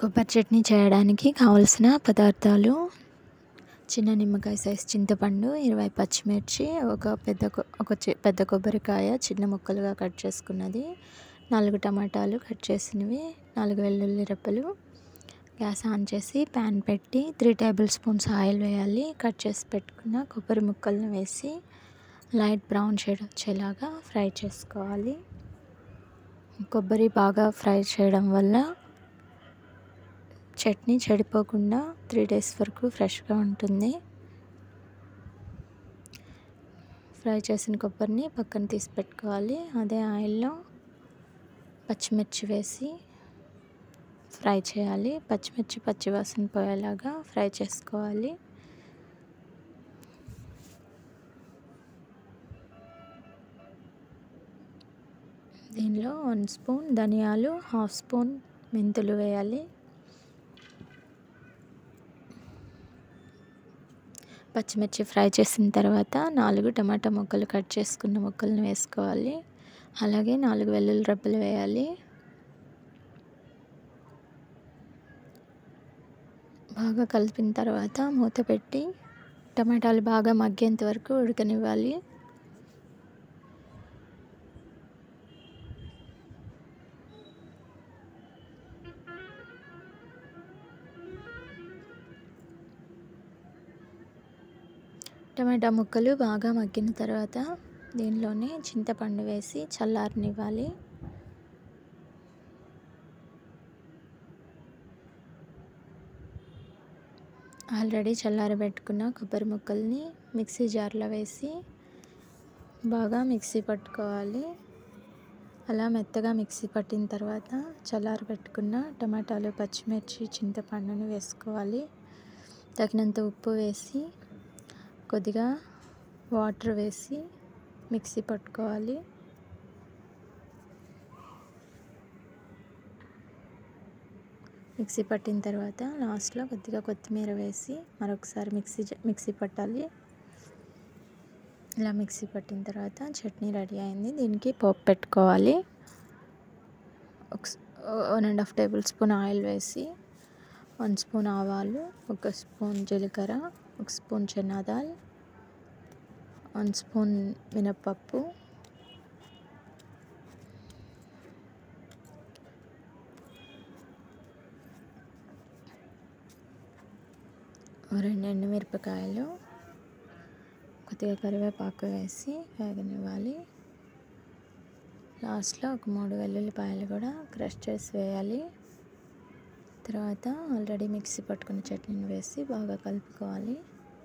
కొబ్బరి చట్నీ చేయడానికి కావలసిన పదార్థాలు చిన్న నిమ్మకాయ సైజ్ చింతపండు ఇరవై పచ్చిమిర్చి ఒక పెద్ద కొ- ఒక చి- పెద్ద కొబ్బరికాయ చిన్న ముక్కలుగా కట్ చేసుకున్నది నాలుగు టమాటాలు కట్ చేసినవి నాలుగు వెల్లుల్లి రెప్పలు గ్యాస్ ఆన్ చేసి ప్యాన్ పెట్టి త్రీ టేబుల్ స్పూన్స్ ఆయిల్ వేయాలి కట్ చేసి పెట్టుకున్న కొబ్బరి ముక్కలను వేసి లైట్ బ్రౌన్ షేడ్ వచ్చేలాగా ఫ్రై చేసుకోవాలి కొబ్బరి బాగా ఫ్రై చేయడం వల్ల చట్నీ చెడిపోకుండా త్రీ డేస్ వరకు ఫ్రెష్గా ఉంటుంది ఫ్రై చేసిన కొబ్బరిని పక్కన తీసి పెట్టుకోవాలి అదే ఆయిల్లో పచ్చిమిర్చి వేసి ఫ్రై చేయాలి పచ్చిమిర్చి పచ్చివాసన పోయేలాగా ఫ్రై చేసుకోవాలి దీనిలో వన్ స్పూన్ ధనియాలు హాఫ్ స్పూన్ మెంతులు వేయాలి పచ్చిమిర్చి ఫ్రై చేసిన తర్వాత నాలుగు టమాటా ముక్కలు కట్ చేసుకున్న ముక్కలను వేసుకోవాలి అలాగే నాలుగు వెల్లుల్లి రెబ్బలు వేయాలి బాగా కలిపిన తర్వాత మూత పెట్టి టమాటాలు బాగా మగ్గేంత వరకు ఉడకనివ్వాలి టమాటా ముక్కలు బాగా మగ్గిన తర్వాత దీనిలోనే చింతపండు వేసి చల్లారనివ్వాలి ఆల్రెడీ చల్లారబెట్టుకున్న కొబ్బరి ముక్కల్ని మిక్సీ జార్లో వేసి బాగా మిక్సీ పట్టుకోవాలి అలా మెత్తగా మిక్సీ పట్టిన తర్వాత చల్లారబెట్టుకున్న టమాటాలు పచ్చిమిర్చి చింతపండుని వేసుకోవాలి తగినంత ఉప్పు వేసి కొద్దిగా వాటర్ వేసి మిక్సీ పట్టుకోవాలి మిక్సీ పట్టిన తర్వాత లాస్ట్లో కొద్దిగా కొత్తిమీర వేసి మరొకసారి మిక్సీ జ- మిక్సీ పట్టాలి ఇలా మిక్సీ పట్టిన తర్వాత చట్నీ రెడీ అయింది దీనికి పోపు పెట్టుకోవాలి ఒక one and half tablespoon oil వేసి వన్ స్పూన్ ఆవాలు ఒక స్పూన్ జీలకర్ర ఒక స్పూన్ చనాదాల్ వన్ స్పూన్ మినప్పప్పు ఓ రెండు ఎండుమిరపకాయలు కొద్దిగా కరివేపాకు వేసి వేగనివ్వాలి లాస్ట్లో ఒక మూడు వెల్లుల్లిపాయలు కూడా క్రష్ చేసి వేయాలి తర్వాత ఆల్రెడీ మిక్సీ పట్టుకున్న చట్నీని వేసి బాగా కలుపుకోవాలి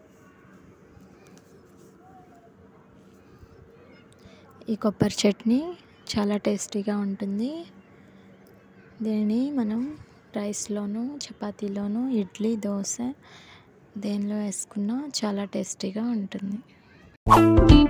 ఈ కొబ్బరి చట్నీ చాలా టేస్టీగా ఉంటుంది దీనిని మనం రైస్లోను చపాతీలోను ఇడ్లీ దోశ దేనిలో వేసుకున్నా చాలా టేస్టీగా ఉంటుంది